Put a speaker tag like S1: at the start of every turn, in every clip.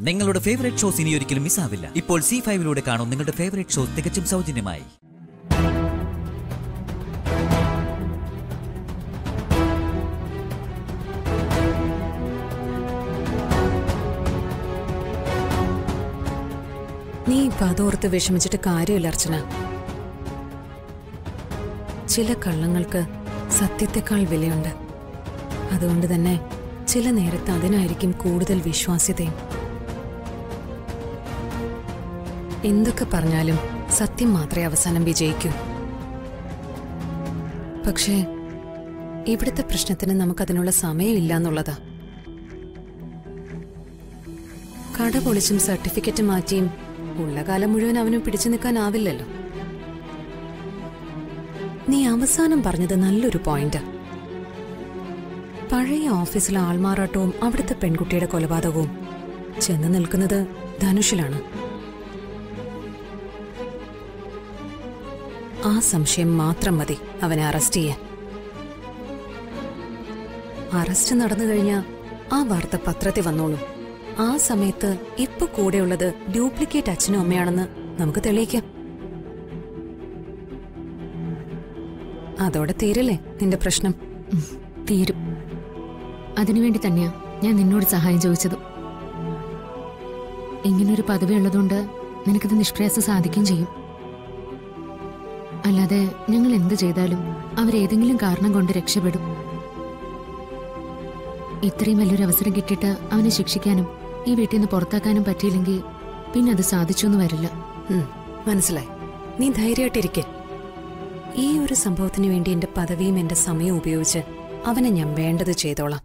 S1: നിങ്ങളുടെ favourite shows ഇനി ഒരിക്കലും മിസ്സാവില്ല ഇപ്പോൾ സി ഫൈവിലൂടെ കാണും നിങ്ങളുടെ ഫേവറേറ്റ് ഷോ തികച്ചും സൗജന്യമായി
S2: നീ ഇപ്പൊ അതോർത്ത് വിഷമിച്ചിട്ട് കാര്യമില്ല അർച്ചന ചില കള്ളങ്ങൾക്ക് സത്യത്തെക്കാൾ വിലയുണ്ട് അതുകൊണ്ട് തന്നെ ചില നേരത്ത് അതിനായിരിക്കും കൂടുതൽ വിശ്വാസ്യതയും എന്തൊക്കെ പറഞ്ഞാലും സത്യം മാത്രമേ അവസാനം വിജയിക്കൂ പക്ഷേ ഇവിടുത്തെ പ്രശ്നത്തിന് നമുക്കതിനുള്ള സമയമില്ല എന്നുള്ളതാ കട പൊളിച്ചും സർട്ടിഫിക്കറ്റ് മാറ്റിയും ഉള്ള കാലം മുഴുവൻ അവനും പിടിച്ചു നിൽക്കാനാവില്ലല്ലോ നീ അവസാനം പറഞ്ഞത് നല്ലൊരു പോയിന്റ് പഴയ ഓഫീസിലെ ആൾമാറാട്ടവും അവിടുത്തെ പെൺകുട്ടിയുടെ കൊലപാതകവും ചെന്ന് നിൽക്കുന്നത് ധനുഷിലാണ് ആ സംശയം മാത്രം മതി അവനെ അറസ്റ്റ് ചെയ്യാൻ അറസ്റ്റ് നടന്നു കഴിഞ്ഞാൽ ആ വാർത്ത പത്രത്തിൽ വന്നോളും ആ സമയത്ത് ഇപ്പൊ കൂടെയുള്ളത് ഡ്യൂപ്ലിക്കേറ്റ് അച്ഛനും അമ്മയാണെന്ന് നമുക്ക് തെളിയിക്കാം അതോടെ തീരില്ലേ നിന്റെ പ്രശ്നം
S3: ഉം, തീരും അതിനുവേണ്ടി തന്നെയാ ഞാൻ നിന്നോട് സഹായം ചോദിച്ചത് ഇങ്ങനൊരു പദവി ഉള്ളതുകൊണ്ട് നിനക്കത് നിഷ്പ്രയാസം സാധിക്കുകയും ചെയ്യും അല്ലാതെ ഞങ്ങൾ എന്ത് ചെയ്താലും അവരേതെങ്കിലും കാരണം കൊണ്ട് രക്ഷപ്പെടും ഇത്രയും വലിയൊരു അവസരം കിട്ടിയിട്ട് അവനെ ശിക്ഷിക്കാനും ഈ വീട്ടിൽ നിന്ന് പുറത്താക്കാനും പറ്റിയില്ലെങ്കിൽ പിന്നെ അത് സാധിച്ചൊന്നും വരില്ല
S2: ഉം, മനസ്സിലായി നീ ധൈര്യമായിട്ടിരിക്കെ ഈ ഒരു സംഭവത്തിന് വേണ്ടി എന്റെ പദവിയും എന്റെ സമയവും ഉപയോഗിച്ച് അവനെ ഞാൻ വേണ്ടത് ചെയ്തോളാം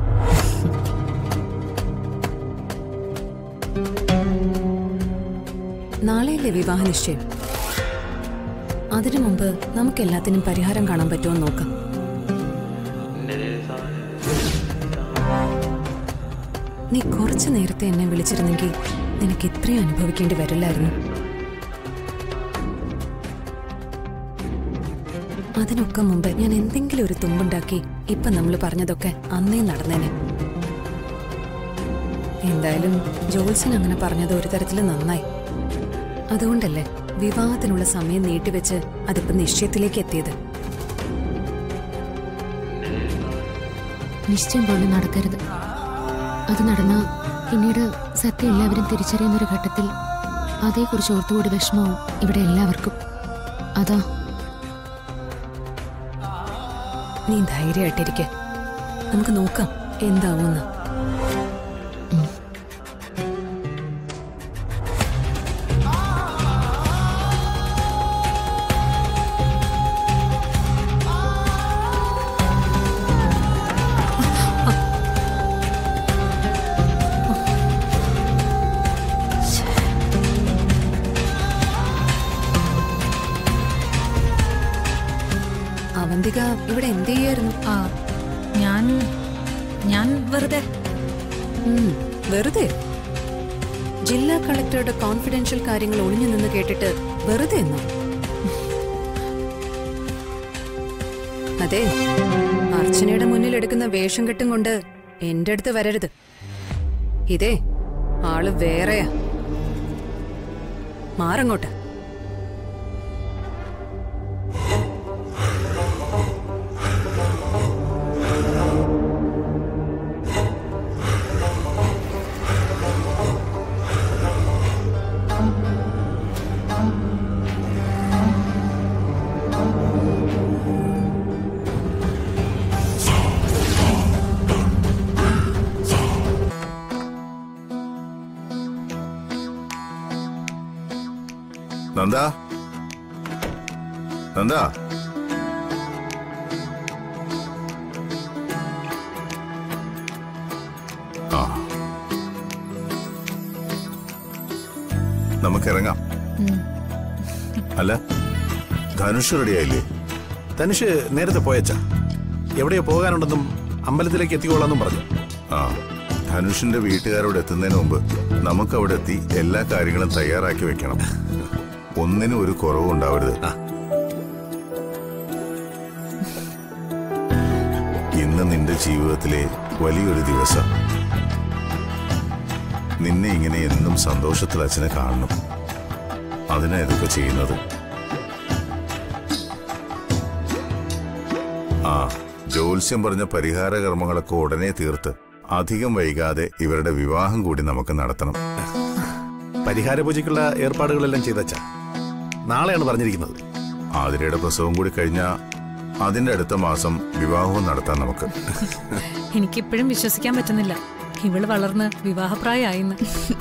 S2: നാളെയല്ലേ വിവാഹ നിശ്ചയം അതിനു മുമ്പ് നമുക്ക് എല്ലാത്തിനും പരിഹാരം കാണാൻ പറ്റുമോ എന്ന് നോക്കാം നീ കുറച്ചു നേരത്തെ എന്നെ വിളിച്ചിരുന്നെങ്കിൽ നിനക്ക് ഇത്രയും അനുഭവിക്കേണ്ടി വരില്ലായിരുന്നു അതിനൊക്കെ മുമ്പ് ഞാൻ എന്തെങ്കിലും ഒരു തുമ്പുണ്ടാക്കി ഇപ്പൊ നമ്മൾ പറഞ്ഞതൊക്കെ അന്നേ നടന്നേനെ എന്തായാലും ജോത്സൻ അങ്ങനെ പറഞ്ഞത് ഒരു തരത്തിൽ നന്നായി അതുകൊണ്ടല്ലേ വിവാഹത്തിനുള്ള സമയം നീട്ടിവെച്ച് അതിപ്പോ നിശ്ചയത്തിലേക്ക് എത്തിയത്
S3: നിശ്ചയം പോലെ നടക്കരുത് അത് നടന്ന പിന്നീട് സത്യം എല്ലാവരും തിരിച്ചറിയുന്ന ഒരു ഘട്ടത്തിൽ അതേക്കുറിച്ച് ഓർത്തുകൂടി വിഷമവും ഇവിടെ എല്ലാവർക്കും അതാ
S2: നീ ധൈര്യമായിട്ടിരിക്കെ നമുക്ക് നോക്കാം എന്താവൂന്ന് അവന്തിക ഇവിടെ എന്ത് ചെയ്യായിരുന്നു
S4: ആ ഞാൻ ഞാൻ വെറുതെ
S2: ഉം, വെറുതെ ജില്ലാ കളക്ടറുടെ കോൺഫിഡൻഷ്യൽ കാര്യങ്ങൾ ഒളിഞ്ഞു നിന്ന് കേട്ടിട്ട് വെറുതെ എന്നോ അതെ അർച്ചനയുടെ മുന്നിൽ എടുക്കുന്ന വേഷം കെട്ടും കൊണ്ട് എന്റെ അടുത്ത് വരരുത് ഇതേ ആള് വേറെയാ മാറങ്ങോട്ട്
S5: നന്ദ നന്ദ ആ നമുക്കിറങ്ങാം അല്ല ധനുഷ് റെഡിയായില്ലേ
S6: തനിഷ് നേരത്തെ പോയച്ചാ എവിടെയോ പോകാനുണ്ടെന്നും അമ്പലത്തിലേക്ക് എത്തിക്കോളാന്നും പറഞ്ഞു
S5: ആ ധനുഷിന്റെ വീട്ടുകാരോട് എത്തുന്നതിന് മുമ്പ് നമുക്ക് അവിടെ എത്തി എല്ലാ കാര്യങ്ങളും തയ്യാറാക്കി വെക്കണം ഒന്നിനും ഒരു കുറവും ഉണ്ടാവരുത് ഇന്ന് നിന്റെ ജീവിതത്തിലെ വലിയൊരു ദിവസം നിന്നെ ഇങ്ങനെ എന്നും സന്തോഷത്തിൽ അച്ഛനെ കാണണം അതിനാ ഇതൊക്കെ ചെയ്യുന്നത് ആ ജ്യോത്സ്യം പറഞ്ഞ പരിഹാര കർമ്മങ്ങളൊക്കെ ഉടനെ തീർത്ത് അധികം വൈകാതെ ഇവരുടെ വിവാഹം കൂടി നമുക്ക് നടത്തണം
S6: പരിഹാര പൂജയ്ക്കുള്ള ഏർപ്പാടുകളെല്ലാം ചെയ്തച്ച നാളെയാണ് പറഞ്ഞിരിക്കുന്നത്
S5: ആതിരയുടെ പ്രസവം കൂടി കഴിഞ്ഞാൽ അതിന്റെ അടുത്ത മാസം വിവാഹവും നടത്താം നമുക്ക്
S4: എനിക്കിപ്പോഴും വിശ്വസിക്കാൻ പറ്റുന്നില്ല ഇവള് വളർന്ന് വിവാഹപ്രായമായിന്ന്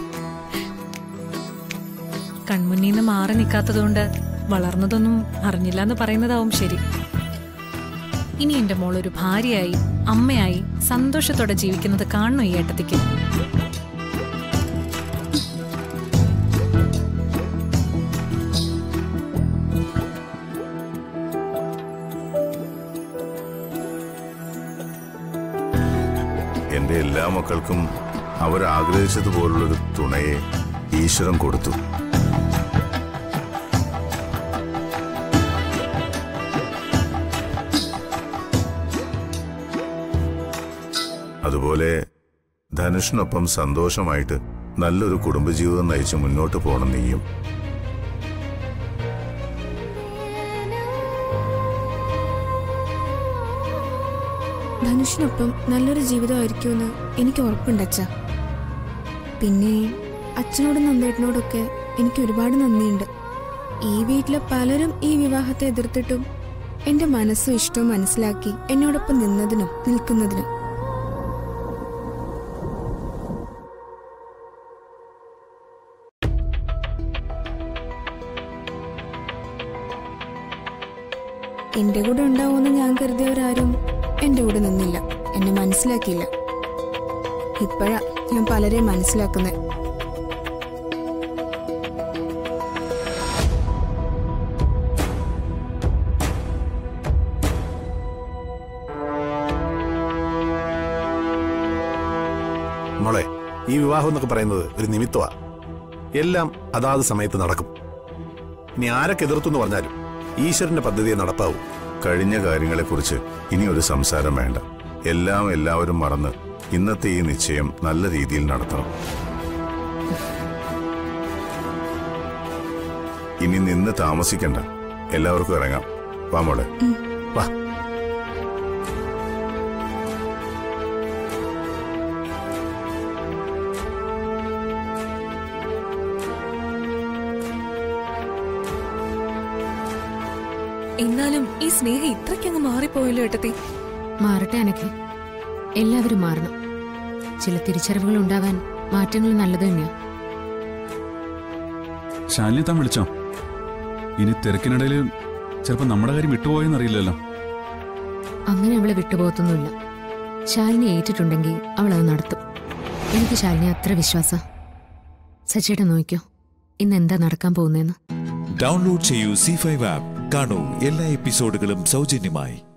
S4: കൺമുന്നീന്ന് മാറി നിൽക്കാത്തതുകൊണ്ട് വളർന്നതൊന്നും അറിഞ്ഞില്ല എന്ന് പറയുന്നതാവും ശരി ഇനി എന്റെ മോൾ ഒരു ഭാര്യയായി അമ്മയായി സന്തോഷത്തോടെ ജീവിക്കുന്നത് കാണണോ ഈ ഏട്ടത്തിക്ക്
S5: എന്റെ എല്ലാ മക്കൾക്കും അവർ ആഗ്രഹിച്ചതുപോലുള്ളൊരു തുണയെ ഈശ്വരൻ കൊടുത്തു അതുപോലെ ധനുഷിനൊപ്പം സന്തോഷമായിട്ട് നല്ലൊരു കുടുംബജീവിതം നയിച്ച് മുന്നോട്ട് പോകണം നീയും
S7: ധനുഷിനൊപ്പം നല്ലൊരു ജീവിതമായിരിക്കുമെന്ന് എനിക്ക് ഉറപ്പുണ്ട് അച്ഛ പിന്നെ അച്ഛനോടും നന്ദേട്ടനോടൊക്കെ എനിക്ക് ഒരുപാട് നന്ദിയുണ്ട് ഈ വീട്ടിലെ പലരും ഈ വിവാഹത്തെ എതിർത്തിട്ടും എന്റെ മനസ്സും ഇഷ്ടവും മനസ്സിലാക്കി എന്നോടൊപ്പം നിന്നതിനും നിൽക്കുന്നതിനും എന്റെ കൂടെ ഉണ്ടാവുമെന്ന് ഞാൻ കരുതിയവരാരും എന്റെ കൂടെ നിന്നില്ല എന്നെ മനസ്സിലാക്കിയില്ല ഇപ്പോഴാ ഞാൻ പലരെയും മനസ്സിലാക്കുന്നത്
S6: മോളെ ഈ വിവാഹം എന്നൊക്കെ പറയുന്നത് ഒരു നിമിത്തമാ എല്ലാം അതാത് സമയത്ത് നടക്കും ഇനി ആരൊക്കെ എതിർത്തു എന്ന് പറഞ്ഞാലും ഈശ്വരന്റെ പദ്ധതിയെ നടപ്പാവൂ
S5: കഴിഞ്ഞ കാര്യങ്ങളെക്കുറിച്ച് ഇനി ഒരു സംസാരം വേണ്ട എല്ലാം എല്ലാവരും മറന്ന് ഇന്നത്തെ ഈ നിശ്ചയം നല്ല രീതിയിൽ നടത്തണം ഇനി നിന്ന് താമസിക്കണ്ട എല്ലാവർക്കും ഇറങ്ങാം വാ മോളെ
S6: വാ
S8: എന്നാലും ഈ സ്നേഹം ഇത്രയ്ക്കങ്ങ് മാറിപ്പോയല്ലോ ഏട്ടത്തി
S3: മാറട്ടെ അനഘ എല്ലാവരും മാറണം ചില തിരിച്ചറിവുകൾ ഉണ്ടാവാൻ മാറ്റങ്ങൾ നല്ലത് തന്നെയാ
S9: ശാലിനി താൻ വിളിച്ചോ ഇനി തിരക്കിനിടയിൽ ചിലപ്പോൾ നമ്മുടെ കാര്യം വിട്ടുപോയെന്നറിയില്ലല്ലോ
S3: അങ്ങനെ അവളെ വിട്ടുപോകത്തൊന്നുമില്ല ശാലിനി ഏറ്റിട്ടുണ്ടെങ്കിൽ അവൾ അത് നടത്തും എനിക്ക് ശാലിനി അത്ര വിശ്വാസ സച്ചേട്ടൻ നോക്കിയോ ഇന്ന് എന്താ നടക്കാൻ പോകുന്നതെന്ന്
S10: ഡൗൺലോഡ് ചെയ്യൂ സി ഫൈവ് ആപ്പ് കാണൂ എല്ലാ എപ്പിസോഡുകളും സൗജന്യമായി